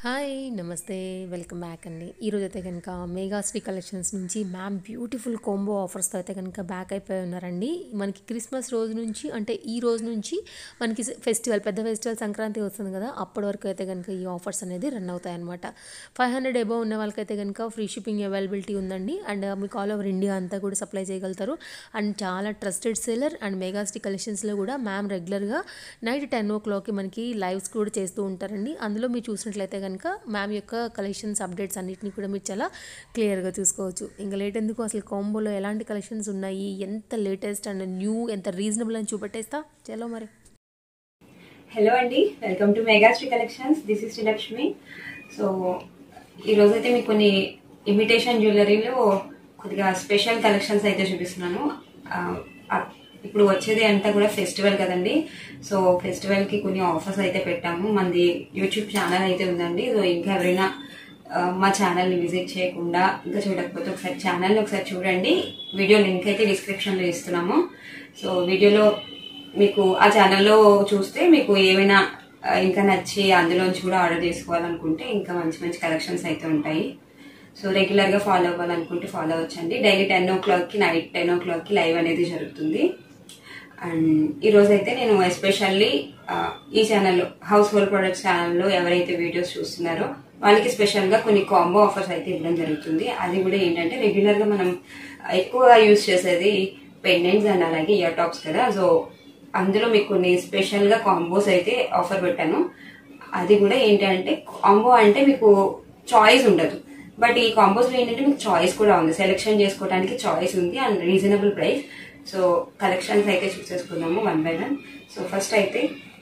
Hi నమస్తే welcome back అండి ఈరోజు అయితే కనుక మెగాశ్రీ కలెక్షన్స్ నుంచి మ్యామ్ బ్యూటిఫుల్ కాంబో ఆఫర్స్తో అయితే కనుక బ్యాక్ అయిపోయి ఉన్నారండి మనకి క్రిస్మస్ రోజు నుంచి అంటే ఈ రోజు నుంచి మనకి ఫెస్టివల్ పెద్ద ఫెస్టివల్ సంక్రాంతి వస్తుంది కదా అప్పటి వరకు అయితే కనుక ఈ ఆఫర్స్ అనేది రన్ అవుతాయి అనమాట ఫైవ్ హండ్రెడ్ ఎబో ఉన్న వాళ్ళకైతే కనుక ఫ్రీ షిప్పింగ్ అవైలబిలిటీ ఉందండి అండ్ మీకు ఆల్ ఓవర్ ఇండియా అంతా కూడా సప్లై చేయగలుగుతారు అండ్ చాలా ట్రస్టెడ్ సెల్లర్ అండ్ మెగాశ్రీ కలెక్షన్స్లో కూడా మ్యామ్ రెగ్యులర్గా నైట్ టెన్ ఓ క్లాక్కి మనకి లైవ్స్ కూడా చేస్తూ ఉంటారండి అందులో మీరు చూసినట్లయితే కనుక మ్యామ్ యొక్క కలెక్షన్స్ అప్డేట్స్ అన్నిటిని కూడా మీరు చాలా క్లియర్గా చూసుకోవచ్చు ఇంకా లేట్ ఎందుకు అసలు కాంబోలో ఎలాంటి కలెక్షన్స్ ఉన్నాయి ఎంత లేటెస్ట్ అండ్ న్యూ ఎంత రీజనబుల్ అని చూపెట్టేస్తా చలో మరి హలో అండి welcome to Megasri collections this is Srilakshmi so ఈరోజు అయితే మీకు కొన్ని ఇమిటేషన్ జ్యువెలరీలో కొద్దిగా స్పెషల్ కలెక్షన్స్ అయితే చూపిస్తున్నాను ఆ, ఆ, ఇప్పుడు వచ్చేది అంతా కూడా ఫెస్టివల్ కదండి సో ఫెస్టివల్ కి కొన్ని ఆఫర్స్ అయితే పెట్టాము మనది యూట్యూబ్ ఛానల్ అయితే ఉందండి సో ఇంకా ఎవరైనా ఆ, మా ఛానల్ని విజిట్ చేయకుండా ఇంకా చూడకపోతే ఒకసారి ఛానల్ని ఒకసారి చూడండి వీడియో లింక్ అయితే డిస్క్రిప్షన్లో ఇస్తున్నాము సో వీడియోలో మీకు ఆ ఛానల్లో చూస్తే మీకు ఏమైనా ఆ, ఇంకా నచ్చి అందులోంచి కూడా ఆర్డర్ చేసుకోవాలనుకుంటే ఇంకా మంచి మంచి కలెక్షన్స్ అయితే ఉంటాయి సో రెగ్యులర్ గా ఫాలో అవ్వాలనుకుంటే ఫాలో అవ్వచ్చండి డైలీ టెన్ ఓ క్లాక్ కి నైట్ టెన్ ఓ క్లాక్ కి లైవ్ అనేది జరుగుతుంది అండ్ ఈ రోజు అయితే నేను ఎస్పెషల్లీ ఈ ఛానల్లో హౌస్ హోల్డ్ ప్రొడక్ట్స్ ఛానల్లో ఎవరైతే వీడియోస్ చూస్తున్నారో వాళ్ళకి స్పెషల్ గా కొన్ని కాంబో ఆఫర్స్ అయితే ఇవ్వడం జరుగుతుంది అది కూడా ఏంటంటే రెగ్యులర్ గా మనం ఎక్కువగా యూజ్ చేసేది పెండెంట్స్ అండ్ అలాగే ఇయర్ టాప్స్ కదా సో అందులో మీకు కొన్ని స్పెషల్ గా కాంబోస్ అయితే ఆఫర్ పెట్టాను అది కూడా ఏంటంటే కాంబో అంటే మీకు చాయిస్ ఉండదు బట్ ఈ కాంబోస్ లో ఏంటంటే మీకు చాయిస్ కూడా ఉంది సెలెక్షన్ చేసుకోవడానికి చాయిస్ ఉంది and reasonable price so collections అయితే చూసేసుకుందాము one by one so first అయితే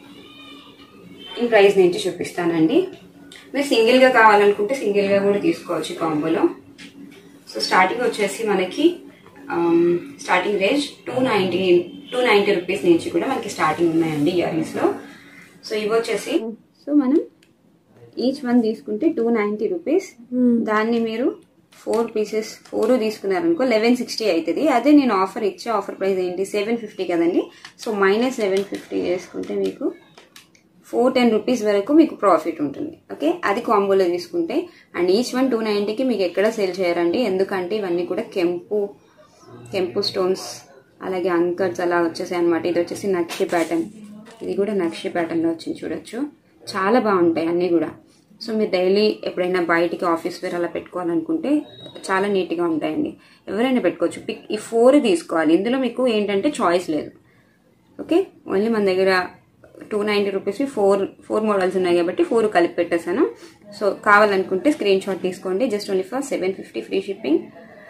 ఈ ప్రైస్ నుంచి చూపిస్తానండి మీరు సింగిల్ గా కావాలనుకుంటే సింగిల్ గా కూడా తీసుకోవచ్చు కాంబోలో సో స్టార్టింగ్ వచ్చేసి మనకి starting range two ninety two ninety rupees నుంచి కూడా మనకి స్టార్టింగ్ ఉన్నాయండి ఇయర్ రింగ్స్ లో సో ఇవి వచ్చేసి సో మనం ఈచ్ వన్ తీసుకుంటే టూ నైన్టీ రూపీస్ దాన్ని మీరు ఫోర్ పీసెస్ ఫోర్ తీసుకున్నారనుకో లెవెన్ సిక్స్టీ అవుతుంది అదే నేను ఆఫర్ ఇచ్చే ఆఫర్ ప్రైస్ ఏంటి సెవెన్ ఫిఫ్టీ కదండి సో మైనస్ సెవెన్ ఫిఫ్టీ చేసుకుంటే మీకు ఫోర్ టెన్ రూపీస్ వరకు మీకు ప్రాఫిట్ ఉంటుంది ఓకే అది కాంబోలో తీసుకుంటే అండ్ ఈచ్ వన్ టూ నైంటీకి మీకు ఎక్కడ సేల్ చేయరండి ఎందుకంటే ఇవన్నీ కూడా కెంపు కెంపు స్టోన్స్ అలాగే అంకర్స్ అలా వచ్చేసాయి అనమాట ఇది వచ్చేసి నక్షి ప్యాటర్న్ ఇది కూడా నక్షి ప్యాటర్న్లో వచ్చింది చూడొచ్చు చాలా బాగుంటాయి అన్నీ కూడా సో మీరు డైలీ ఎప్పుడైనా బయటికి ఆఫీస్ వేర్ అలా పెట్టుకోవాలనుకుంటే చాలా నీట్గా ఉంటాయండి ఎవరైనా పెట్టుకోవచ్చు పిక్ ఈ ఫోర్ తీసుకోవాలి ఇందులో మీకు ఏంటంటే చాయిస్ లేదు ఓకే ఓన్లీ మన దగ్గర టూ నైంటీ రూపీస్వి ఫోర్ ఫోర్ మోడల్స్ ఉన్నాయి కాబట్టి ఫోర్ కలిపి పెట్టేశాను సో కావాలనుకుంటే స్క్రీన్ షాట్ తీసుకోండి just only for seven fifty free shipping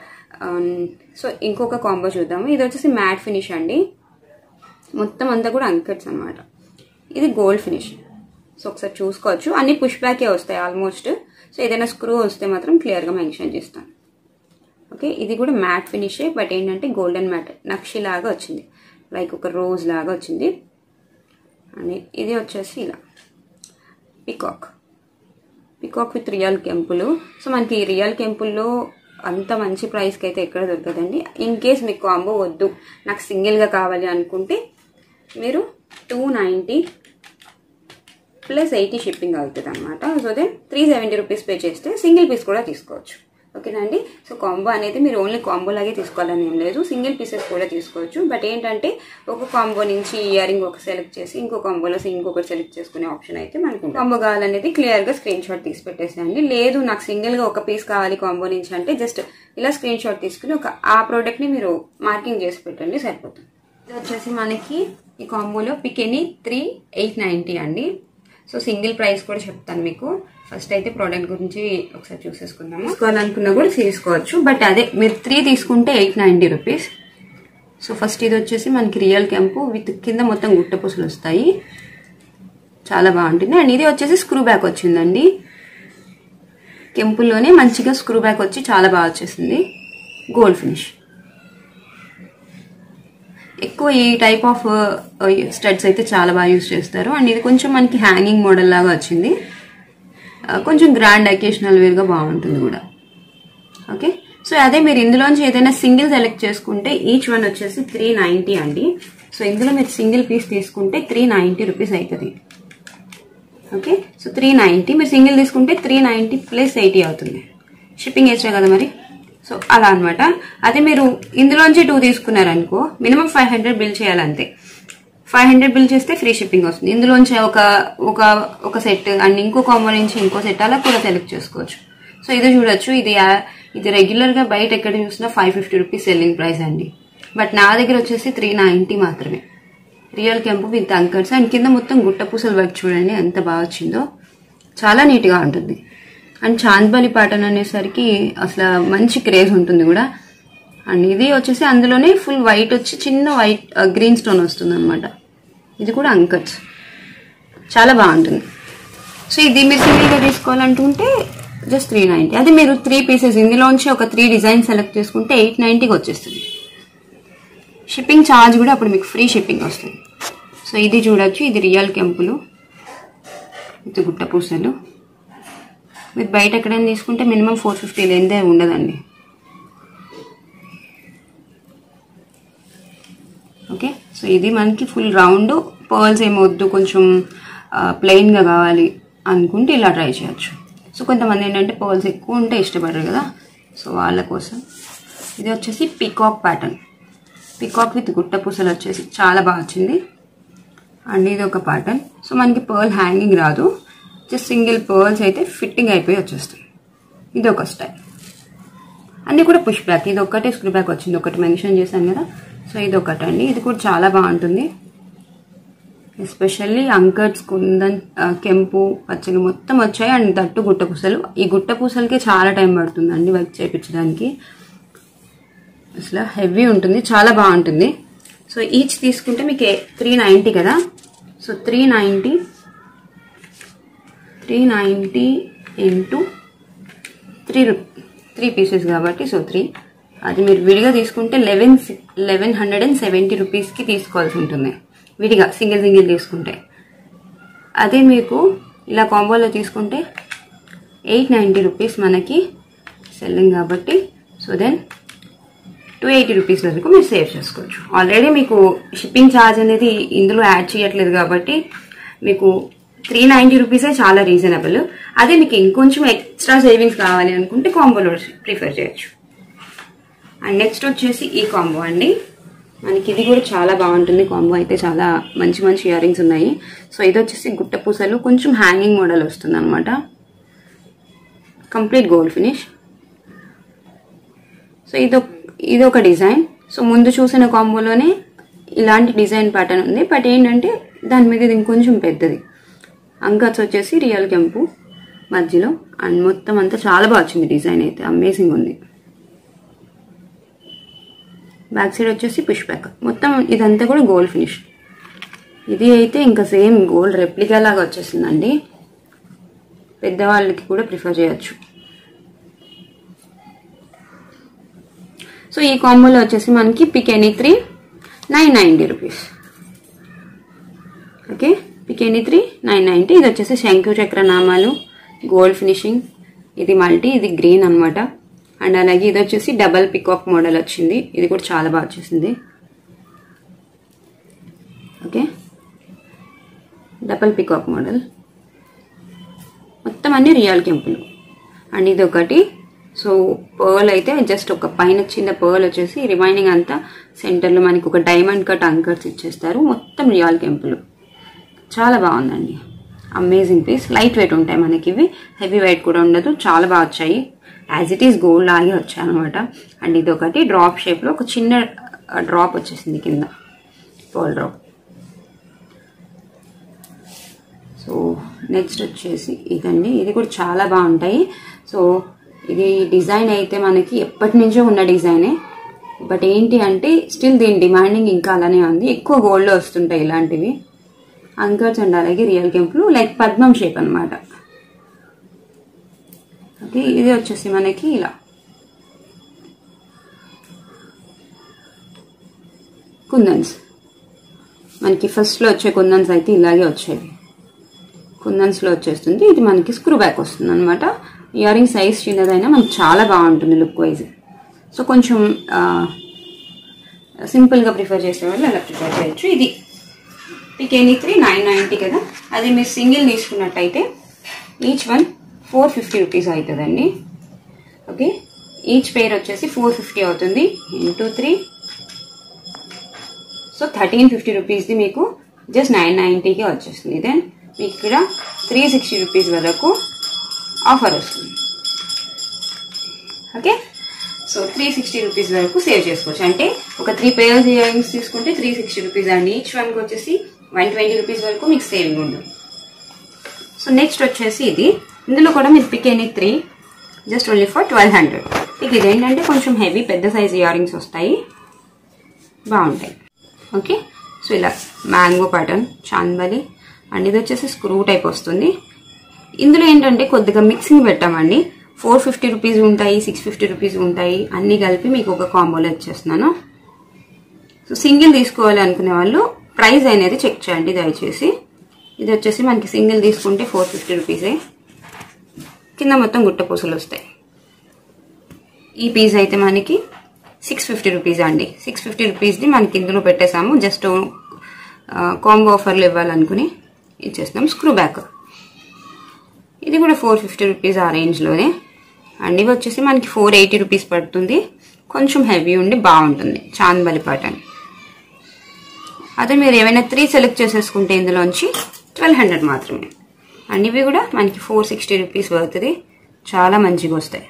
so ఇంకొక కాంబో చూద్దాము ఇది వచ్చేసి మ్యాట్ ఫినిష్ అండి మొత్తం అంతా కూడా అంకట్స్ అనమాట ఇది గోల్డ్ ఫినిష్ సో ఒకసారి చూసుకోవచ్చు అన్ని పుష్ బ్యాకే వస్తాయి ఆల్మోస్ట్ సో ఏదైనా స్క్రూ వస్తే మాత్రం క్లియర్గా మెన్షన్ చేస్తాను ఓకే ఇది కూడా మ్యాట్ ఫినిషే బట్ ఏంటంటే గోల్డెన్ మ్యాట్ నక్షి లాగా వచ్చింది లైక్ ఒక రోజ్ లాగా వచ్చింది అని ఇది వచ్చేసి ఇలా పికాక్ పికాక్ విత్ రియల్ కెంపులు సో మనకి రియల్ కెంపుల్లో అంత మంచి ప్రైస్కి అయితే ఎక్కడ దొరకదండి ఇన్ కేస్ మీకు కాంబో వద్దు నాకు సింగిల్గా కావాలి అనుకుంటే మీరు two ninety plus eighty shipping అవుతుంది అనమాట so then three seventy rupees pay చేస్తే సింగిల్ పీస్ కూడా తీసుకోవచ్చు ఓకేనండి సో కాంబో అనేది మీరు ఓన్లీ కాంబో లాగే తీసుకోవాలని ఏం లేదు సింగిల్ పీసెస్ కూడా తీసుకోవచ్చు బట్ ఏంటంటే ఒక కాంబో నుంచి ఇయర్ రింగ్ ఒక సెలెక్ట్ చేసి ఇంకో కాంబోలో ఇంకొకటి సెలెక్ట్ చేసుకునే ఆప్షన్ అయితే మనకు ఉంటుంది. కాంబో కావాలనేది క్లియర్ గా స్క్రీన్ షాట్ తీసి పెట్టేసేయండి లేదు నాకు సింగిల్ గా ఒక పీస్ కావాలి కాంబో నుంచి అంటే జస్ట్ ఇలా స్క్రీన్ షాట్ తీసుకుని ఒక ఆ ప్రోడక్ట్ ని మీరు మార్కింగ్ చేసి పెట్టండి సరిపోతుంది ఇది వచ్చేసి మనకి ఈ కాంబోలో పికెనీ త్రీ ఎయిట్ నైన్టీ అండి సో సింగిల్ ప్రైస్ కూడా చెప్తాను మీకు ఫస్ట్ అయితే ప్రోడక్ట్ గురించి ఒకసారి చూసేసుకుందాము తీసుకోవాలనుకున్నా కూడా తీసుకోవచ్చు బట్ అదే మీరు త్రీ తీసుకుంటే eight ninety rupees so first ఇది వచ్చేసి మనకి రియల్ కెంపు విత్ కింద మొత్తం గుట్ట పూసలు వస్తాయి చాలా బాగుంటుంది అండ్ ఇది వచ్చేసి స్క్రూ బ్యాక్ వచ్చిందండి కెంపుల్లోనే మంచిగా స్క్రూ బ్యాక్ వచ్చి చాలా బాగా వచ్చేసింది గోల్డ్ ఫినిష్ ఎక్కువ ఈ టైప్ ఆఫ్ స్టడ్స్ అయితే చాలా బాగా యూస్ చేస్తారు అండ్ ఇది కొంచెం మనకి హ్యాంగింగ్ మోడల్ లాగా వచ్చింది ఆ, కొంచెం గ్రాండ్ అకేషనల్ వేర్గా బాగుంటుంది కూడా ఓకే సో అదే మీరు ఇందులోంచి ఏదైనా సింగిల్ సెలెక్ట్ చేసుకుంటే ఈచ్ వన్ వచ్చేసి త్రీ నైంటీ అండి సో ఇందులో మీరు సింగిల్ పీస్ తీసుకుంటే త్రీ నైంటీ రూపీస్ అవుతుంది ఓకే సో త్రీ నైంటీ మీరు సింగిల్ తీసుకుంటే త్రీ నైంటీ ప్లస్ ఎయిటీ అవుతుంది షిప్పింగ్ ఎక్స్ట్రా కదా మరి సో అలా అనమాట అదే మీరు ఇందులోంచి టూ తీసుకున్నారనుకో మినిమం ఫైవ్ హండ్రెడ్ బిల్ చేయాలంతే ఫైవ్ హండ్రెడ్ బిల్ చేస్తే ఫ్రీ షిప్పింగ్ వస్తుంది ఇందులోంచి ఒక ఒక ఒక సెట్ అండ్ ఇంకో కాంబో నుంచి ఇంకో సెట్ అలా కూడా సెలెక్ట్ చేసుకోవచ్చు సో ఇది చూడొచ్చు ఇది యా- ఇది రెగ్యులర్ గా బయట ఎక్కడ చూసినా five fifty rupees selling price అండి బట్ నా దగ్గర వచ్చేసి త్రీ నైంటీ మాత్రమే రియల్ కెంపు విత్ అంకర్స్ అండ్ కింద మొత్తం గుట్ట పూసల వర్క్ చూడండి ఎంత బాగా వచ్చిందో చాలా నీట్గా ఉంటుంది అండ్ చాంద్బలి పాటన్ అనేసరికి అసలు మంచి క్రేజ్ ఉంటుంది కూడా అండ్ ఇది వచ్చేసి అందులోనే ఫుల్ వైట్ వచ్చి చిన్న వైట్ గ్రీన్ స్టోన్ వస్తుంది అనమాట ఇది కూడా అంకర్స్ చాలా బాగుంటుంది సో ఇది మీరు సింగిల్గా తీసుకోవాలనుకుంటే జస్ట్ త్రీ నైంటీ అదే మీరు త్రీ పీసెస్ ఇందులోంచి ఒక త్రీ డిజైన్ సెలెక్ట్ చేసుకుంటే ఎయిట్ నైంటీకి వచ్చేస్తుంది షిప్పింగ్ ఛార్జ్ కూడా అప్పుడు మీకు ఫ్రీ షిప్పింగ్ వస్తుంది సో ఇది చూడొచ్చు ఇది రియల్ కెంపులు ఇది గుట్ట పూసలు మీరు బయట ఎక్కడైనా తీసుకుంటే మినిమం ఫోర్ ఫిఫ్టీ లేనిదే ఉండదండి ఓకే సో ఇది మనకి ఫుల్ రౌండ్ పర్ల్స్ ఏమి వద్దు కొంచెం ప్లెయిన్గా కావాలి అనుకుంటే ఇలా ట్రై చేయొచ్చు సో కొంతమంది ఏంటంటే పర్ల్స్ ఎక్కువ ఉంటే ఇష్టపడరు కదా సో వాళ్ళ కోసం ఇది వచ్చేసి పికాక్ ప్యాటర్న్ పికాక్ విత్ గుట్ట పూసలు వచ్చేసి చాలా బాగా వచ్చింది అండ్ ఇది ఒక ప్యాటర్న్ సో మనకి పర్ల్ హ్యాంగింగ్ రాదు జస్ట్ సింగిల్ పర్ల్స్ అయితే ఫిట్టింగ్ అయిపోయి వచ్చేస్తుంది ఇది ఒక స్టైల్ అన్నీ కూడా పుష్ బ్యాక్ ఇది ఒక్కటే స్క్రూ బ్యాక్ వచ్చింది ఒకటి మెన్షన్ చేశాను కదా సో ఇది ఒకటి అండి ఇది కూడా చాలా బాగుంటుంది ఎస్పెషల్లీ అంకట్స్ కుందన్ ఆ, కెంపు పచ్చలు మొత్తం వచ్చాయి అండ్ దట్టు గుట్ట పూసలు ఈ గుట్ట పూసలకే చాలా టైం పడుతుంది అండి వర్క్ చేయించడానికి అసలు హెవీ ఉంటుంది చాలా బాగుంటుంది సో ఈచ్ తీసుకుంటే మీకు త్రీ నైంటీ కదా so three ninety three ninety into three రూ త్రీ పీసెస్ కాబట్టి సో త్రీ అది మీరు విడిగా తీసుకుంటే eleven eleven hundred and seventy రూపీస్కి తీసుకోవాల్సి ఉంటుంది విడిగా సింగిల్ సింగిల్ తీసుకుంటే అదే మీకు ఇలా కాంబోలో తీసుకుంటే ఎయిట్ నైంటీ రూపీస్ మనకి సెల్లింగ్ కాబట్టి so then two eighty rupees వరకు మీరు సేవ్ చేసుకోవచ్చు ఆల్రెడీ మీకు షిప్పింగ్ ఛార్జ్ అనేది ఇందులో యాడ్ చేయట్లేదు కాబట్టి మీకు త్రీ నైంటీ రూపీసే చాలా రీజనబుల్ అదే మీకు ఇంకొంచెం ఎక్స్ట్రా సేవింగ్స్ కావాలి అనుకుంటే కాంబోలో ప్రిఫర్ చేయొచ్చు అండ్ నెక్స్ట్ వచ్చేసి ఈ కాంబో అండి మనకి ఇది కూడా చాలా బాగుంటుంది కాంబో అయితే చాలా మంచి మంచి ఇయర్ రింగ్స్ ఉన్నాయి సో ఇది వచ్చేసి గుట్ట పూసలు కొంచెం హ్యాంగింగ్ మోడల్ వస్తుంది అనమాట కంప్లీట్ గోల్డ్ ఫినిష్ సో ఇది ఇది ఒక డిజైన్ సో ముందు చూసిన కాంబోలోనే ఇలాంటి డిజైన్ ప్యాటర్న్ ఉంది బట్ ఏంటంటే దాని మీద ఇది ఇంకొంచెం పెద్దది అంకట్స్ వచ్చేసి రియల్ కెంపు మధ్యలో అండ్ మొత్తం అంతా చాలా బాగా వచ్చింది డిజైన్ అయితే అమేజింగ్ ఉంది బ్యాక్ సైడ్ వచ్చేసి పుష్ బ్యాక్ మొత్తం ఇదంతా కూడా గోల్డ్ ఫినిష్ ఇది అయితే ఇంకా సేమ్ గోల్డ్ రెప్లికా లాగా వచ్చేసిందండి పెద్దవాళ్ళకి కూడా ప్రిఫర్ చేయొచ్చు సో ఈ కాంబోలో వచ్చేసి మనకి pick any three nine ninety rupees okay pick any three nine ninety ఇది వచ్చేసి శంకు చక్ర నామాలు గోల్డ్ ఫినిషింగ్ ఇది మల్టీ ఇది గ్రీన్ అన్నమాట అండ్ అలాగే ఇది వచ్చేసి డబల్ పికాక్ మోడల్ వచ్చింది ఇది కూడా చాలా బాగా వచ్చేసింది ఓకే డబల్ పికాక్ మోడల్ మొత్తం అన్ని రియల్ కెంపులు అండ్ ఇది ఒకటి సో పర్ల్ అయితే జస్ట్ ఒక పైన చిన్న పర్ల్ వచ్చేసి రిమైనింగ్ అంతా సెంటర్లో మనకి ఒక డైమండ్ కట్ అంకర్స్ ఇచ్చేస్తారు మొత్తం రియల్ కెంపులు చాలా బాగుందండి అమేజింగ్ పీస్ లైట్ వెయిట్ ఉంటాయి మనకి ఇవి హెవీ వెయిట్ కూడా ఉండదు చాలా బాగా వచ్చాయి యాజ్ ఇట్ ఈస్ గోల్డ్ లాగే వచ్చాయి అనమాట అండ్ ఇది ఒకటి డ్రాప్ షేప్లో ఒక చిన్న డ్రాప్ వచ్చేసింది కింద పర్ల్ డ్రాప్ సో నెక్స్ట్ వచ్చేసి ఇదండి ఇది కూడా చాలా బాగుంటాయి సో ఇది డిజైన్ అయితే మనకి ఎప్పటి నుంచో ఉన్న డిజైనే బట్ ఏంటి అంటే స్టిల్ దీని డిమాండింగ్ ఇంకా అలానే ఉంది ఎక్కువ గోల్డ్లో వస్తుంటాయి ఇలాంటివి అంకర్స్ అండ్ అలాగే రియల్ కెంపులు లైక్ పద్మం షేప్ అన్నమాట ఓకే ఇది వచ్చేసి మనకి ఇలా కుందన్స్ మనకి ఫస్ట్లో వచ్చే కుందన్స్ అయితే ఇలాగే వచ్చేవి కుందన్స్లో వచ్చేస్తుంది ఇది మనకి స్క్రూ బ్యాక్ వస్తుంది అనమాట ఇయర్ రింగ్ సైజ్ చిన్నదైనా మనకి చాలా బాగుంటుంది లుక్ వైజ్ సో కొంచెం సింపుల్గా ప్రిఫర్ చేసే వాళ్ళు అలా ప్రిఫర్ చేయొచ్చు ఇది మీకు ఎనీ త్రీ నైన్ నైంటీ కదా అది మీరు సింగిల్ తీసుకున్నట్టయితే each one four fifty rupees అవుతుందండి ఓకే ఈచ్ పేర్ వచ్చేసి ఫోర్ ఫిఫ్టీ అవుతుంది into three so thirteen fifty రూపీస్ది మీకు జస్ట్ నైన్ నైంటీకి వచ్చేస్తుంది దెన్ మీకు ఇక్కడ త్రీ సిక్స్టీ రూపీస్ వరకు ఆఫర్ వస్తుంది okay so three sixty rupees వరకు సేవ్ చేసుకోవచ్చు అంటే ఒక త్రీ పేర్స్ ఇయర్ రింగ్స్ తీసుకుంటే త్రీ సిక్స్టీ రూపీస్ అండి ఈచ్ వన్కి వచ్చేసి వన్ ట్వంటీ రూపీస్ వరకు మీకు సేవింగ్ ఉంటుంది సో నెక్స్ట్ వచ్చేసి ఇది ఇందులో కూడా మీరు pick any three just only for twelve hundred మీకు ఇదేంటంటే కొంచెం హెవీ పెద్ద సైజ్ ఇయర్ రింగ్స్ వస్తాయి బాగుంటాయి ఓకే సో ఇలా మ్యాంగో ప్యాటర్న్ చాందలి అండ్ ఇది వచ్చేసి స్క్రూ టైప్ వస్తుంది ఇందులో ఏంటంటే కొద్దిగా మిక్సింగ్ పెట్టామండి ఫోర్ ఫిఫ్టీ రూపీస్ ఉంటాయి సిక్స్ ఫిఫ్టీ రూపీస్ ఉంటాయి అన్నీ కలిపి మీకు ఒక కాంబోలో ఇచ్చేస్తున్నాను సో సింగిల్ తీసుకోవాలి అనుకునే వాళ్ళు ప్రైస్ అనేది చెక్ చేయండి దయచేసి ఇది వచ్చేసి మనకి సింగిల్ తీసుకుంటే ఫోర్ ఫిఫ్టీ రూపీసే కింద మొత్తం గుట్ట పూసలు వస్తాయి ఈ పీస్ అయితే మనకి సిక్స్ ఫిఫ్టీ రూపీస్ అండి సిక్స్ ఫిఫ్టీ రూపీస్ది మనకి ఇందులో పెట్టేసాము జస్ట్ కాంబో ఆఫర్లు ఇవ్వాలనుకుని ఇచ్చేస్తాం స్క్రూ బ్యాక్ ఇది కూడా ఫోర్ ఫిఫ్టీ రూపీస్ ఆ రేంజ్లోనే అండ్ ఇవి వచ్చేసి మనకి ఫోర్ ఎయిటీ రూపీస్ పడుతుంది కొంచెం హెవీ ఉండి బాగుంటుంది చాందబలి పాటన్ అదే మీరు ఏమైనా త్రీ సెలెక్ట్ చేసేసుకుంటే ఇందులోంచి ట్వెల్వ్ హండ్రెడ్ మాత్రమే అండ్ ఇవి కూడా మనకి ఫోర్ సిక్స్టీ రూపీస్ పడుతుంది చాలా మంచిగా వస్తాయి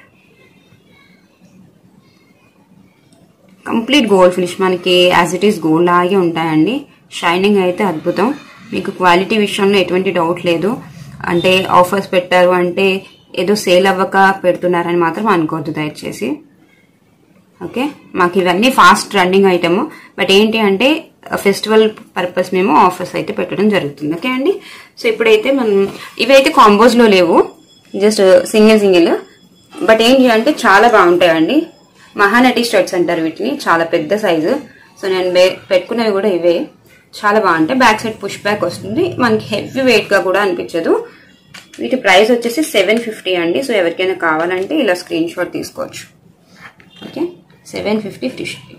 కంప్లీట్ గోల్డ్ ఫినిష్ మనకి యాజ్ ఇట్ ఈస్ గోల్డ్ లాగే ఉంటాయండి షైనింగ్ అయితే అద్భుతం మీకు క్వాలిటీ విషయంలో ఎటువంటి డౌట్ లేదు అంటే ఆఫర్స్ పెట్టారు అంటే ఏదో సేల్ అవ్వక పెడుతున్నారని మాత్రం అనుకోవద్దు దయచేసి ఓకే మాకు ఇవన్నీ ఫాస్ట్ రన్నింగ్ ఐటమ్ బట్ ఏంటి అంటే ఫెస్టివల్ పర్పస్ మేము ఆఫర్స్ అయితే పెట్టడం జరుగుతుంది ఓకే అండి సో ఇప్పుడైతే మనం ఇవైతే కాంబోస్లో లేవు జస్ట్ సింగిల్ సింగిల్ బట్ ఏంటి అంటే చాలా బాగుంటాయండి మహానటి స్టడ్స్ అంటారు వీటిని చాలా పెద్ద సైజు సో నేను బే- పెట్టుకున్నవి కూడా ఇవే చాలా బాగుంటాయి బ్యాక్ సైడ్ పుష్ బ్యాక్ వస్తుంది మనకి హెవీ వెయిట్గా కూడా అనిపించదు వీటి ప్రైస్ వచ్చేసి సెవెన్ ఫిఫ్టీ అండి సో ఎవరికైనా కావాలంటే ఇలా స్క్రీన్ షాట్ తీసుకోవచ్చు okay seven fifty free shipping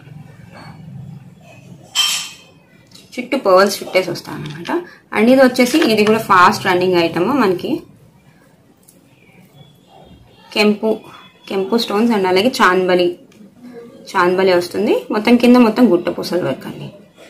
చుట్టూ పర్ల్స్ చుట్టేసి వస్తాను అనమాట అండ్ ఇది వచ్చేసి ఇది కూడా ఫాస్ట్ రన్నింగ్ ఐటమ్ మనకి కెంపు కెంపు స్టోన్స్ అండ్ అలాగే చాందబలి చాందబలి వస్తుంది మొత్తం కింద మొత్తం గుట్ట పూసలు వర్క్ అండి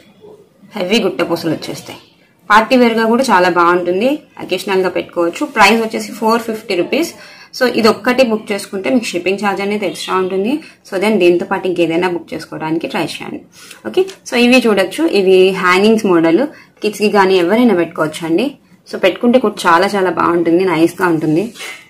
హెవీ గుట్ట పూసలు వచ్చేస్తాయి పార్టీ వేర్గా కూడా చాలా బాగుంటుంది అకేషనల్గా పెట్టుకోవచ్చు ప్రైస్ వచ్చేసి ఫోర్ ఫిఫ్టీ రూపీస్ సో ఇది ఒక్కటి బుక్ చేసుకుంటే మీకు షిప్పింగ్ ఛార్జ్ అనేది ఎక్స్ట్రా ఉంటుంది సో దెన్ దీంతో పాటు ఇంకేదైనా బుక్ చేసుకోవడానికి ట్రై చేయండి ఓకే సో ఇవి చూడొచ్చు ఇవి హ్యాంగింగ్స్ మోడల్ కిడ్స్కి కానీ ఎవరైనా పెట్టుకోవచ్చు అండి సో పెట్టుకుంటే కూడా చాలా చాలా బాగుంటుంది నైస్గా ఉంటుంది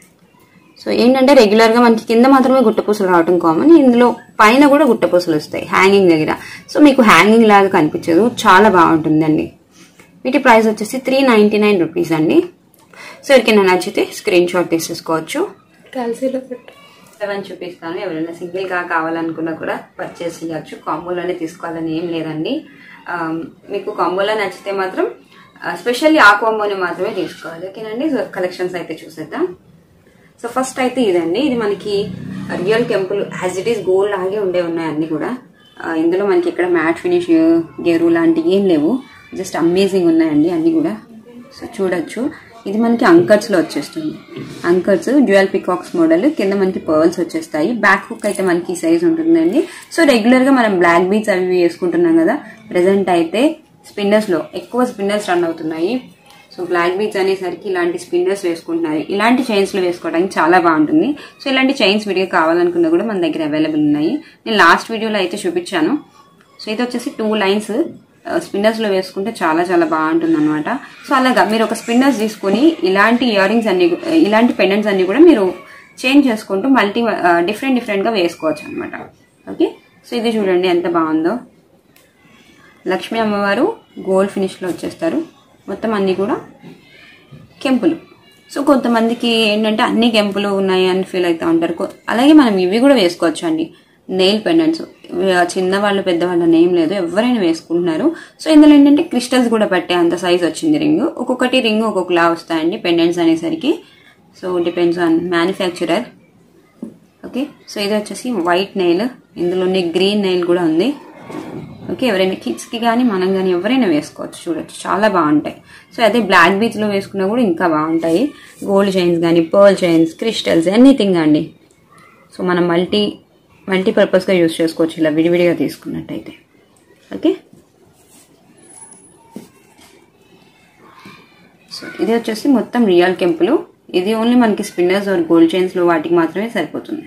సో ఏంటంటే రెగ్యులర్ గా మనకి కింద మాత్రమే గుట్టపూసలు రావటం కామన్ ఇందులో పైన కూడా గుట్టపూసలు వస్తాయి హ్యాంగింగ్ దగ్గర సో మీకు హ్యాంగింగ్ లాగా కనిపించదు చాలా బాగుంటుందండి వీటి ప్రైస్ వచ్చేసి త్రీ నైన్టీ నైన్ రూపీస్ అండి సో ఎవరికైనా నచ్చితే స్క్రీన్ షాట్ తీసేసుకోవచ్చు క్యాల్సీలో పెట్టు సెవెన్ చూపిస్తాను ఎవరైనా సింగిల్ గా కావాలనుకున్నా కూడా పర్చేస్ చేయొచ్చు కాంబోలోనే తీసుకోవాలని ఏం లేదండి ఆ, మీకు కాంబోలో నచ్చితే మాత్రం స్పెషల్లీ ఆ కాంబోని మాత్రమే తీసుకోవాలి ఓకేనండి సో కలెక్షన్స్ అయితే చూసేద్దాం సో ఫస్ట్ అయితే ఇదండి ఇది మనకి real temple as it is gold లాగే ఉండే ఉన్నాయి అన్ని కూడా ఆ, ఇందులో మనకి ఇక్కడ మ్యాట్ ఫినిష్ గేరు లాంటివి ఏం లేవు జస్ట్ అమేజింగ్ ఉన్నాయండి అన్ని కూడా సో చూడొచ్చు ఇది మనకి అంకర్స్ లో వచ్చేస్తుంది అంకర్స్ డ్యూయల్ పికాక్స్ మోడల్ కింద మనకి పర్ల్స్ వచ్చేస్తాయి బ్యాక్ హుక్ అయితే మనకి సైజ్ ఉంటుందండి సో రెగ్యులర్ గా మనం బ్లాక్ బీట్స్ అవి ఇవి వేసుకుంటున్నాం కదా ప్రెసెంట్ అయితే స్పిన్నర్స్ లో ఎక్కువ స్పిన్నర్స్ రన్ అవుతున్నాయి సో బ్లాక్ బీట్స్ అనేసరికి ఇలాంటి స్పిన్నర్స్ వేసుకుంటున్నారు ఇలాంటి చైన్స్ లో వేసుకోవడానికి చాలా బాగుంటుంది సో ఇలాంటి చైన్స్ విడిగా కావాలనుకున్నా కూడా మన దగ్గర అవైలబుల్ ఉన్నాయి నేను లాస్ట్ వీడియోలో అయితే చూపించాను సో ఇది వచ్చేసి టూ లైన్స్ స్పిన్నర్స్ లో వేసుకుంటే చాలా చాలా బాగుంటుంది అనమాట సో అలాగా మీరు ఒక స్పిన్నర్స్ తీసుకుని ఇలాంటి ఇయర్ రింగ్స్ అన్ని ఇలాంటి పెండెంట్స్ అన్ని కూడా మీరు చేంజ్ చేసుకుంటూ మల్టీ డిఫరెంట్ డిఫరెంట్ గా వేసుకోవచ్చు అనమాట ఓకే సో ఇది చూడండి ఎంత బాగుందో లక్ష్మీ అమ్మవారు గోల్డ్ ఫినిష్ లో వచ్చేస్తారు మొత్తం అన్ని కూడా కెంపులు సో కొంతమందికి ఏంటంటే అన్ని కెంపులు ఉన్నాయి అని ఫీల్ అవుతూ ఉంటారు కొ- అలాగే మనం ఇవి కూడా వేసుకోవచ్చు అండి నెయిల్ పెండెంట్స్ చిన్న వాళ్ళు పెద్దవాళ్ళు నేమ్ లేదు ఎవరైనా వేసుకుంటున్నారు సో ఇందులో ఏంటంటే క్రిస్టల్స్ కూడా పట్టే అంత సైజ్ వచ్చింది రింగ్ ఒక్కొక్కటి రింగ్ ఒక్కొక్కలా వస్తాయండి పెండెంట్స్ అనేసరికి so depends on manufacturer okay so ఇది వచ్చేసి వైట్ నెయిల్ ఇందులోనే గ్రీన్ నెయిల్ కూడా ఉంది ఓకే ఎవరైనా కిడ్స్కి కానీ మనం కానీ ఎవరైనా వేసుకోవచ్చు చూడొచ్చు చాలా బాగుంటాయి సో అదే బ్లాక్ బీచ్లో వేసుకున్నా కూడా ఇంకా బాగుంటాయి గోల్డ్ చైన్స్ కానీ పర్ల్ చైన్స్ క్రిస్టల్స్ ఎనీథింగ్ అండి సో మనం మల్టీ మల్టీపర్పస్గా యూస్ చేసుకోవచ్చు ఇలా విడివిడిగా తీసుకున్నట్టయితే ఓకే సో ఇది వచ్చేసి మొత్తం రియల్ కెంపులు ఇది ఓన్లీ మనకి స్పిన్నర్స్ ఆర్ గోల్డ్ చైన్స్లో వాటికి మాత్రమే సరిపోతుంది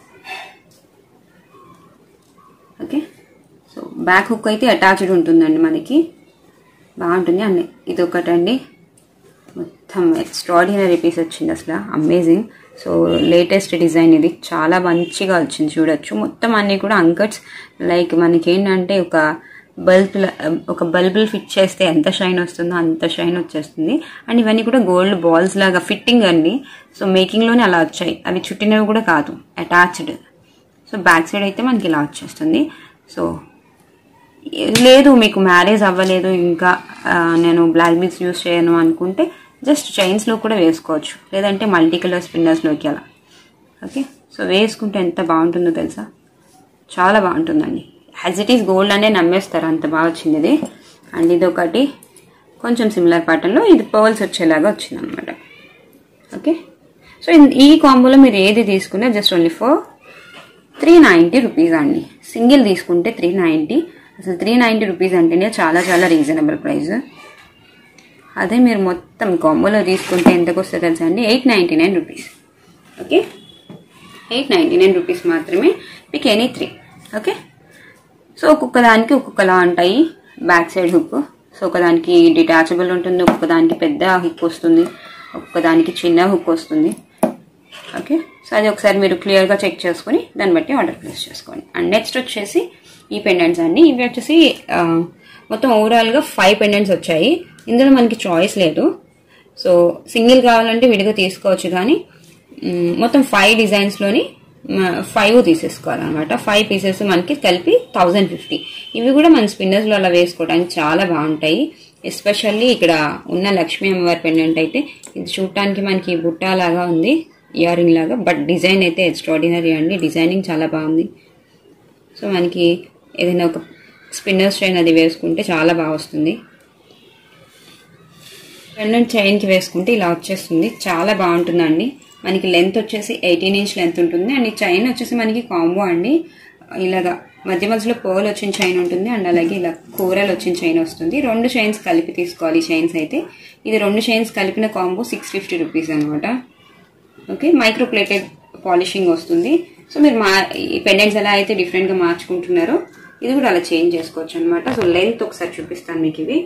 ఓకే సో బ్యాక్ హుక్ అయితే అటాచ్డ్ ఉంటుందండి మనకి బాగుంటుంది అండి ఇది ఒకటండి మొత్తం ఎక్స్ట్రాడినరీ పీస్ వచ్చింది అసలు అమేజింగ్ సో లేటెస్ట్ డిజైన్ ఇది చాలా మంచిగా వచ్చింది చూడొచ్చు మొత్తం అన్నీ కూడా అంకట్స్ లైక్ మనకి ఏంటంటే ఒక బల్బ్ ఒక బల్బులు ఫిట్ చేస్తే ఎంత షైన్ వస్తుందో అంత షైన్ వచ్చేస్తుంది అండ్ ఇవన్నీ కూడా గోల్డ్ బాల్స్ లాగా ఫిట్టింగ్ అండి సో మేకింగ్లోనే అలా వచ్చాయి అవి చుట్టినవి కూడా కాదు అటాచ్డ్ సో బ్యాక్ సైడ్ అయితే మనకి ఇలా వచ్చేస్తుంది సో లేదు మీకు మ్యారేజ్ అవ్వలేదు ఇంకా ఆ, నేను బ్లాక్ బీట్స్ యూస్ చేయను అనుకుంటే జస్ట్ చైన్స్లో కూడా వేసుకోవచ్చు లేదంటే మల్టీ కలర్ స్పిన్నర్స్లోకి అలా ఓకే సో వేసుకుంటే ఎంత బాగుంటుందో తెలుసా చాలా బాగుంటుందండి యాజ్ ఇట్ ఈస్ గోల్డ్ అనే నమ్మేస్తారు అంత బాగా వచ్చింది ఇది అండ్ ఇది ఒకటి కొంచెం సిమిలర్ ప్యాటర్న్లో ఇది పర్ల్స్ వచ్చేలాగా వచ్చింది అనమాట ఓకే సో ఇన్- ఈ కాంబోలో మీరు ఏది తీసుకున్నా just only for three ninety rupees అండి సింగిల్ తీసుకుంటే త్రీ నైంటీ అసలు త్రీ నైంటీ రూపీస్ అంటేనే చాలా చాలా రీజనబుల్ ప్రైస్ అదే మీరు మొత్తం కాంబోలో తీసుకుంటే ఎంతకు వస్తుంది తెలుసా అండి eight ninety nine rupees okay eight ninety nine rupees మాత్రమే మీకు ఎనీ త్రీ ఓకే సో ఒక్కొక్క దానికి ఒక్కొక్కలా ఉంటాయి బ్యాక్ సైడ్ హుక్ సో ఒకదానికి డిటాచబుల్ ఉంటుంది ఒక్కొక్క దానికి పెద్ద హుక్ వస్తుంది ఒక్కొక్క దానికి చిన్న హుక్ వస్తుంది ఓకే సో అది ఒకసారి మీరు క్లియర్గా చెక్ చేసుకొని దాన్ని బట్టి ఆర్డర్ ప్లేస్ చేసుకోండి అండ్ నెక్స్ట్ వచ్చేసి ఈ పెండెంట్స్ అండి ఇవి వచ్చేసి ఆ, మొత్తం ఓవరాల్గా ఫైవ్ పెండెంట్స్ వచ్చాయి ఇందులో మనకి చాయిస్ లేదు సో సింగిల్ కావాలంటే విడిగా తీసుకోవచ్చు కానీ మ్, మొత్తం ఫైవ్ డిజైన్స్లోని ఫైవ్ తీసేసుకోవాలన్నమాట ఫైవ్ పీసెస్ మనకి కలిపి థౌజండ్ ఫిఫ్టీ ఇవి కూడా మన స్పిన్నర్స్లో అలా వేసుకోవడానికి చాలా బాగుంటాయి ఎస్పెషల్లీ ఇక్కడ ఉన్న లక్ష్మీ అమ్మవారి పెండెంట్ అయితే ఇది చూడటానికి మనకి బుట్ట లాగా ఉంది ఇయర్ రింగ్ లాగా బట్ డిజైన్ అయితే ఎక్స్ట్రాడినరీ అండి డిజైనింగ్ చాలా బాగుంది సో మనకి ఏదైనా ఒక స్పిన్నర్స్ చైన్ అది వేసుకుంటే చాలా బాగా వస్తుంది పెండెంట్ చైన్కి వేసుకుంటే ఇలా వచ్చేస్తుంది చాలా బాగుంటుందండి మనకి లెంత్ వచ్చేసి ఎయిటీన్ ఇంచ్ లెంత్ ఉంటుంది అండ్ ఈ చైన్ వచ్చేసి మనకి కాంబో అండి ఇలాగా మధ్య మధ్యలో పర్ల్ వచ్చిన చైన్ ఉంటుంది అండ్ అలాగే ఇలా కూరలు వచ్చిన చైన్ వస్తుంది రెండు చైన్స్ కలిపి తీసుకోవాలి ఈ చైన్స్ అయితే ఇది రెండు చైన్స్ కలిపిన కాంబో సిక్స్ ఫిఫ్టీ రూపీస్ అనమాట ఓకే మైక్రో ప్లేటెడ్ పాలిషింగ్ వస్తుంది సో మీరు మా ఈ పెండెంట్స్ ఎలా అయితే డిఫరెంట్గా మార్చుకుంటున్నారో ఇది కూడా అలా చేంజ్ చేసుకోవచ్చు అనమాట సో లెంత్ ఒకసారి చూపిస్తాను మీకు ఇవి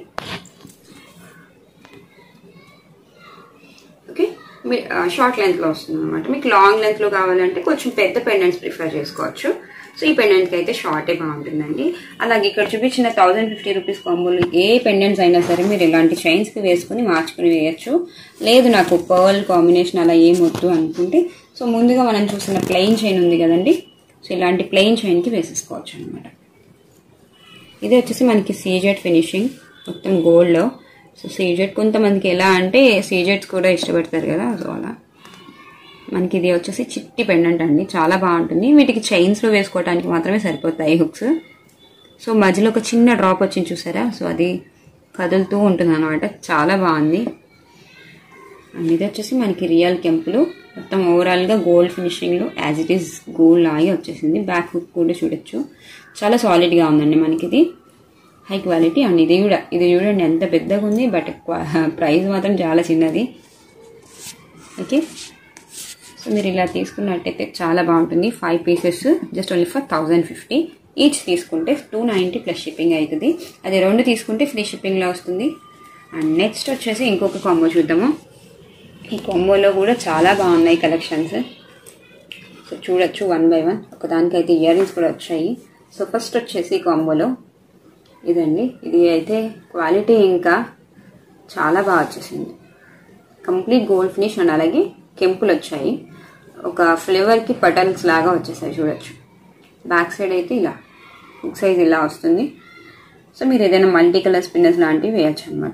ఓకే మీ షార్ట్ లెంత్లో వస్తుంది అనమాట మీకు లాంగ్ లెంత్లో కావాలంటే కొంచెం పెద్ద పెండెంట్స్ ప్రిఫర్ చేసుకోవచ్చు సో ఈ పెండెంట్కి అయితే షార్టే బాగుంటుందండి అలాగే ఇక్కడ చూపించిన థౌసండ్ ఫిఫ్టీ రూపీస్ కాంబోలు ఏ పెండెంట్స్ అయినా సరే మీరు ఇలాంటి చైన్స్కి వేసుకుని మార్చుకుని వేయచ్చు లేదు నాకు పర్ల్ కాంబినేషన్ అలా ఏం వద్దు అనుకుంటే సో ముందుగా మనం చూసిన ప్లెయిన్ చైన్ ఉంది కదండి సో ఇలాంటి ప్లెయిన్ చైన్కి వేసేసుకోవచ్చు అనమాట ఇది వచ్చేసి మనకి సీజెట్ ఫినిషింగ్ మొత్తం గోల్డ్లో సో సీజెట్ కొంతమందికి ఎలా అంటే సీజెట్స్ కూడా ఇష్టపడతారు కదా సో అలా మనకి ఇది వచ్చేసి చిట్టి పెండెంట్ అండి చాలా బాగుంటుంది వీటికి చైన్స్లో వేసుకోవడానికి మాత్రమే సరిపోతాయి హుక్స్ సో మధ్యలో ఒక చిన్న డ్రాప్ వచ్చింది చూసారా సో అది కదులుతూ ఉంటుంది అనమాట చాలా బాగుంది అండ్ ఇది వచ్చేసి మనకి రియల్ కెంపులు మొత్తం ఓవరాల్గా గోల్డ్ ఫినిషింగ్లో యాజ్ ఇట్ ఈస్ గోల్డ్ లాగే వచ్చేసింది బ్యాక్ హుక్ కూడా చూడొచ్చు చాలా సాలిడ్గా ఉందండి మనకి ఇది హై క్వాలిటీ అండ్ ఇది కూడా ఇది చూడండి ఎంత పెద్దగా ఉంది బట్ ప్రైస్ మాత్రం చాలా చిన్నది ఓకే సో మీరు ఇలా తీసుకున్నట్టయితే చాలా బాగుంటుంది five pieces just only for thousand fifty each తీసుకుంటే టూ నైంటీ ప్లస్ షిప్పింగ్ అవుతుంది అది రెండు తీసుకుంటే ఫ్రీ షిప్పింగ్లో వస్తుంది అండ్ నెక్స్ట్ వచ్చేసి ఇంకొక కాంబో చూద్దాము ఈ కాంబోలో కూడా చాలా బాగున్నాయి కలెక్షన్స్ సో చూడొచ్చు వన్ బై వన్ ఒకదానికైతే ఇయర్ రింగ్స్ కూడా వచ్చాయి సో ఫస్ట్ వచ్చేసి ఈ కాంబోలో ఇదండి ఇది అయితే క్వాలిటీ ఇంకా చాలా బాగా వచ్చేసింది కంప్లీట్ గోల్డ్ ఫినిష్ అండ్ అలాగే కెంపులు వచ్చాయి ఒక ఫ్లేవర్కి పటల్స్ లాగా వచ్చేసాయి చూడొచ్చు బ్యాక్ సైడ్ అయితే ఇలా హుక్ సైజ్ ఇలా వస్తుంది సో మీరు ఏదైనా మల్టీ కలర్ స్పిన్నర్స్ లాంటివి వేయచ్చు అనమాట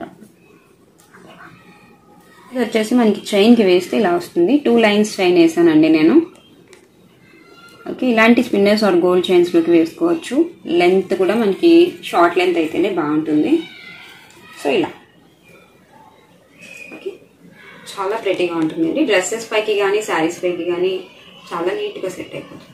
ఇది వచ్చేసి మనకి చైన్కి వేస్తే ఇలా వస్తుంది టూ లైన్స్ చైన్ వేసానండి నేను ఓకే ఇలాంటి స్పిన్నర్స్ ఆర్ గోల్డ్ చైన్స్లోకి వేసుకోవచ్చు లెంత్ కూడా మనకి షార్ట్ లెంత్ అయితేనే బాగుంటుంది సో ఇలా ఓకే చాలా ప్రెటీగా ఉంటుందండి డ్రెస్సెస్ పైకి కానీ శారీస్ పైకి కానీ చాలా నీట్గా సెట్ అయిపోతుంది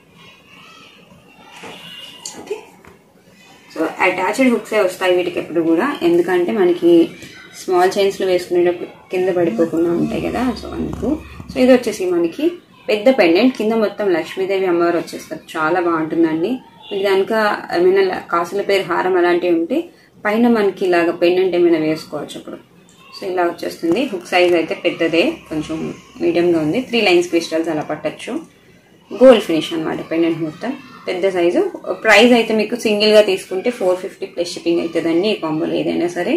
ఓకే సో అటాచ్డ్ హుక్సే వస్తాయి వీటికి ఎప్పుడు కూడా ఎందుకంటే మనకి స్మాల్ చైన్స్లో వేసుకునేటప్పుడు కింద పడిపోకుండా ఉంటాయి కదా సో అందుకు సో ఇది వచ్చేసి మనకి పెద్ద పెండెంట్ కింద మొత్తం లక్ష్మీదేవి అమ్మవారు వచ్చేస్తారు చాలా బాగుంటుందండి మీకు దానిక ఏమైనా ల- కాసుల పేరు హారం అలాంటివి ఉంటే పైన మనకి ఇలాగ పెండెంట్ ఏమైనా వేసుకోవచ్చు అప్పుడు సో ఇలా వచ్చేస్తుంది హుక్ సైజ్ అయితే పెద్దదే కొంచెం మీడియంగా ఉంది త్రీ లైన్స్ క్రిస్టల్స్ అలా పట్టచ్చు గోల్డ్ ఫినిష్ అనమాట పెండెంట్ మొత్తం పెద్ద సైజు ప్రైస్ అయితే మీకు సింగిల్గా తీసుకుంటే ఫోర్ ఫిఫ్టీ ప్లస్ షిప్పింగ్ అవుతుందండి ఈ కాంబోలో ఏదైనా సరే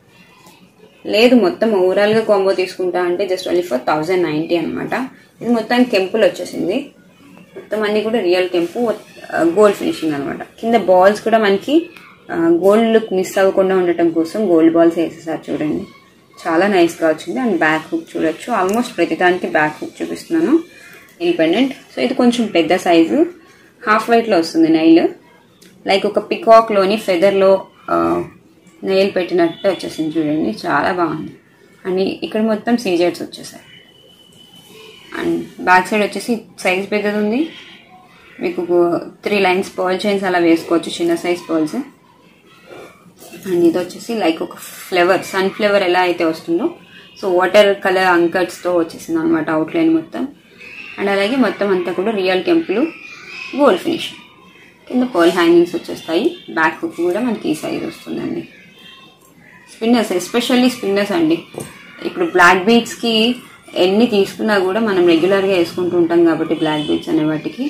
లేదు మొత్తం ఓవరాల్గా కాంబో తీసుకుంటా అంటే just only for thousand ninety అనమాట ఇది మొత్తం కెంపుల్ వచ్చేసింది మొత్తం అన్ని కూడా రియల్ కెంపు గోల్డ్ ఫినిషింగ్ అనమాట కింద బాల్స్ కూడా మనకి గోల్డ్ లుక్ మిస్ అవ్వకుండా ఉండటం కోసం గోల్డ్ బాల్స్ వేసేసారు చూడండి చాలా నైస్గా వచ్చింది అండ్ బ్యాక్ హుక్ చూడొచ్చు ఆల్మోస్ట్ ప్రతిదానికి బ్యాక్ హుక్ చూపిస్తున్నాను ఇండిపెండెంట్ సో ఇది కొంచెం పెద్ద సైజు హాఫ్ వైట్లో వస్తుంది నైల్ లైక్ ఒక పికాక్లోని ఫెదర్లో నెయిల్ పెట్టినట్టు వచ్చేసింది చూడండి చాలా బాగుంది అండ్ ఇక్కడ మొత్తం సీజెట్స్ వచ్చేసాయి అండ్ బ్యాక్ సైడ్ వచ్చేసి సైజ్ పెద్దది ఉంది మీకు త్రీ లైన్స్ పర్ల్ చైన్స్ అలా వేసుకోవచ్చు చిన్న సైజ్ పర్ల్స్ అండ్ ఇది వచ్చేసి లైక్ ఒక ఫ్లేవర్ సన్ ఫ్లేవర్ ఎలా అయితే వస్తుందో సో వాటర్ కలర్ అంకట్స్తో వచ్చేసింది అనమాట అవుట్లైన్ మొత్తం అండ్ అలాగే మొత్తం అంతా కూడా రియల్ టెంపుల్ గోల్డ్ ఫినిష్ కింద పర్ల్ హ్యాంగింగ్స్ వచ్చేస్తాయి బ్యాక్ హుక్ కూడా మనకి ఈ సైజ్ వస్తుందండి స్పిన్నర్స్ ఎస్పెషల్లీ స్పిన్నర్స్ అండి ఇప్పుడు బ్లాక్ బీట్స్కి ఎన్ని తీసుకున్నా కూడా మనం రెగ్యులర్గా వేసుకుంటూ ఉంటాం కాబట్టి బ్లాక్ బీట్స్ అనే వాటికి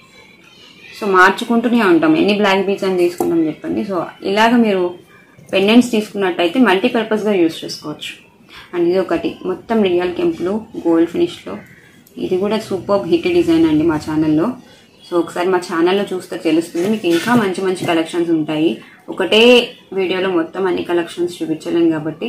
సో మార్చుకుంటూనే ఉంటాం ఎన్ని బ్లాక్ బీట్స్ అని తీసుకుంటాం చెప్పండి సో ఇలాగ మీరు పెండెంట్స్ తీసుకున్నట్టయితే మల్టీపర్పస్గా యూజ్ చేసుకోవచ్చు అండ్ ఇది ఒకటి మొత్తం రియల్ కెంపులు గోల్డ్ ఫినిష్లో ఇది కూడా సూపర్ హిట్ డిజైన్ అండి మా ఛానల్లో సో ఒకసారి మా ఛానల్లో చూస్తే తెలుస్తుంది మీకు ఇంకా మంచి మంచి కలెక్షన్స్ ఉంటాయి ఒకటే వీడియోలో మొత్తం అన్ని కలెక్షన్స్ చూపించలేం కాబట్టి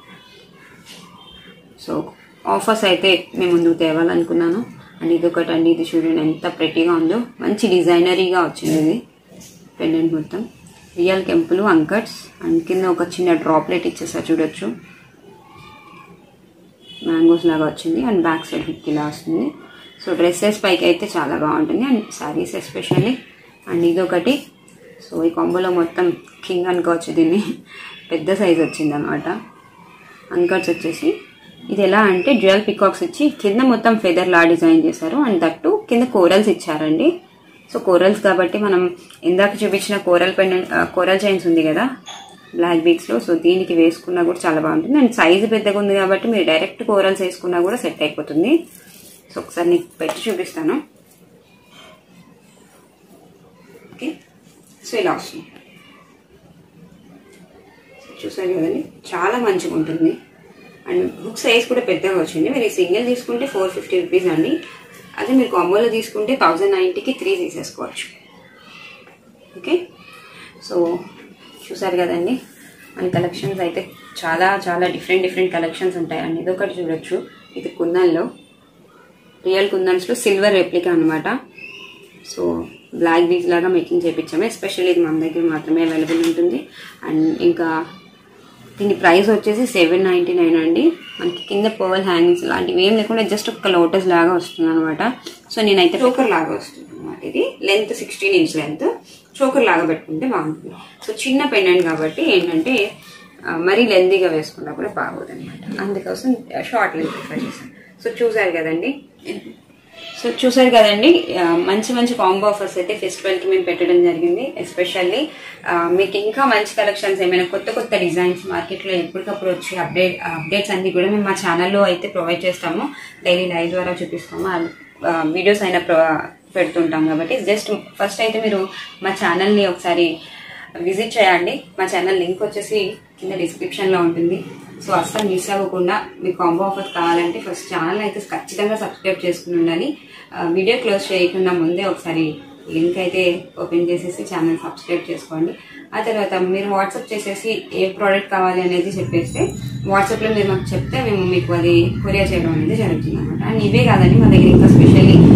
సో ఆఫర్స్ అయితే మేము ముందుకు తేవాలనుకున్నాను అండ్ ఇది ఒకటి అండి ఇది చూడండి ఎంత ప్రెటీగా ఉందో మంచి డిజైనరీగా వచ్చింది ఇది పెండెంట్ మొత్తం రియల్ కెంపులు అంకట్స్ అండ్ కింద ఒక చిన్న డ్రాప్లెట్ ఇచ్చేసా చూడొచ్చు మ్యాంగోస్ లాగా వచ్చింది అండ్ బ్యాక్ సైడ్ హిట్ ఇలా వస్తుంది సో డ్రెస్సెస్ పైకి అయితే చాలా బాగుంటుంది అండ్ శారీస్ ఎస్పెషల్లీ అండ్ ఇది ఒకటి సో ఈ కాంబోలో మొత్తం కింగ్ అనుకోవచ్చు దీన్ని పెద్ద సైజ్ వచ్చింది అనమాట అంకట్స్ వచ్చేసి ఇది ఎలా అంటే జ్యువెల్ పికాక్స్ ఇచ్చి కింద మొత్తం ఫెదర్ లా డిజైన్ చేశారు అండ్ దట్టు కింద కోరల్స్ ఇచ్చారండి సో కోరల్స్ కాబట్టి మనం ఇందాక చూపించిన కోరల్ పెండెంట్ కోరల్ చైన్స్ ఉంది కదా బ్లాక్ బీట్స్లో సో దీనికి వేసుకున్నా కూడా చాలా బాగుంటుంది అండ్ సైజు పెద్దగా ఉంది కాబట్టి మీరు డైరెక్ట్ కోరల్స్ వేసుకున్నా కూడా సెట్ అయిపోతుంది సో ఒకసారి నీకు పెట్టి చూపిస్తాను ఓకే సో ఇలా వస్తుంది చూసారు కదండి చాలా మంచిగా ఉంటుంది అండ్ బుక్ సైజ్ కూడా పెద్దగా వచ్చింది మీరు ఈ సింగిల్ తీసుకుంటే ఫోర్ ఫిఫ్టీ రూపీస్ అండి అదే మీరు కాంబోలో తీసుకుంటే థౌజండ్ నైంటీకి త్రీ తీసేసుకోవచ్చు ఓకే సో చూసారు కదండి మన కలెక్షన్స్ అయితే చాలా చాలా డిఫరెంట్ డిఫరెంట్ కలెక్షన్స్ ఉంటాయి అండి ఇదొకటి చూడొచ్చు ఇది కుందన్లో రియల్ కుందన్స్లో సిల్వర్ రెప్లికా అనమాట సో బ్లాక్ బీజ్ లాగా మేకింగ్ చేయించాము ఎస్పెషల్లీ ఇది మన దగ్గర మాత్రమే అవైలబుల్ ఉంటుంది అండ్ ఇంకా దీని ప్రైస్ వచ్చేసి సెవెన్ నైంటీ నైన్ అండి మనకి కింద పర్ల్ హ్యాంగింగ్స్ లాంటివి ఏం లేకుండా జస్ట్ ఒక లోటస్ లాగా వస్తుంది అనమాట సో నేనైతే చోకర్ లాగా వస్తుంది అనమాట ఇది length sixteen inch length choker లాగా పెట్టుకుంటే బాగుంటుంది సో చిన్న పెండెంట్ కాబట్టి ఏంటంటే ఆ, మరీ లెందీగా వేసుకున్నా కూడా బాగోదు అనమాట అందుకోసం షార్ట్ లెంత్ ప్రిఫర్ చేశాను సో చూసారు కదండి సో చూసారు కదండి ఆ, మంచి మంచి కాంబో ఆఫర్స్ అయితే ఫెస్టివల్కి మేము పెట్టడం జరిగింది ఎస్పెషల్లీ మీకు ఇంకా మంచి కలెక్షన్స్ ఏమైనా కొత్త కొత్త డిజైన్స్ మార్కెట్లో ఎప్పటికప్పుడు వచ్చి అప్డేట్ అప్డేట్స్ అన్ని కూడా మేము మా ఛానల్లో అయితే ప్రొవైడ్ చేస్తాము డైలీ లైవ్ ద్వారా చూపిస్తాము వీడియోస్ అయినా ప్రొ పెడుతుంటాం కాబట్టి జస్ట్ ఫస్ట్ అయితే మీరు మా ఛానల్ని ఒకసారి విజిట్ చేయండి మా ఛానల్ లింక్ వచ్చేసి కింద డిస్క్రిప్షన్లో ఉంటుంది సో అస్సలు మిస్ అవ్వకుండా మీకు కాంబో ఆఫర్స్ కావాలంటే ఫస్ట్ ఛానల్ అయితే ఖచ్చితంగా సబ్స్క్రైబ్ చేసుకుని ఉండాలి ఆ, వీడియో క్లోజ్ చేయకుండా ముందే ఒకసారి లింక్ అయితే ఓపెన్ చేసేసి ఛానల్ సబ్స్క్రైబ్ చేసుకోండి ఆ తర్వాత మీరు వాట్సాప్ చేసేసి ఏ ప్రోడక్ట్ కావాలి అనేది చెప్పేస్తే వాట్సాప్లో మీరు మాకు చెప్తే మేము మీకు అది కొరియర్ చేయడం అనేది జరుగుతుంది అనమాట అండ్ ఇవే కాదండి మా దగ్గర ఇంకా specially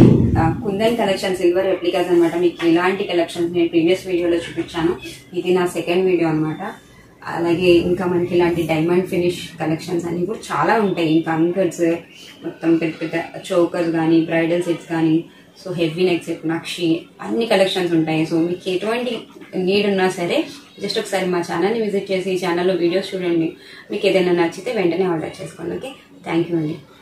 kundan collection silver replicas అనమాట మీకు ఇలాంటి కలెక్షన్స్ నేను ప్రీవియస్ వీడియోలో చూపించాను ఇది నా సెకండ్ వీడియో అనమాట అలాగే ఇంకా మనకి ఇలాంటి డైమండ్ ఫినిష్ కలెక్షన్స్ అన్ని కూడా చాలా ఉంటాయి ఇంకా అంకర్స్ మొత్తం పెద్ద పెద్ద చోకర్స్ కానీ బ్రైడల్ సెట్స్ కానీ సో హెవీ నెక్ సెట్ నక్షి అన్ని కలెక్షన్స్ ఉంటాయి సో మీకు ఎటువంటి నీడ్ ఉన్నా సరే జస్ట్ ఒకసారి మా ఛానల్ని విజిట్ చేసి ఈ ఛానల్లో వీడియోస్ చూడండి మీకు ఏదైనా నచ్చితే వెంటనే ఆర్డర్ చేసుకోండి ఓకే థ్యాంక్ యూ అండి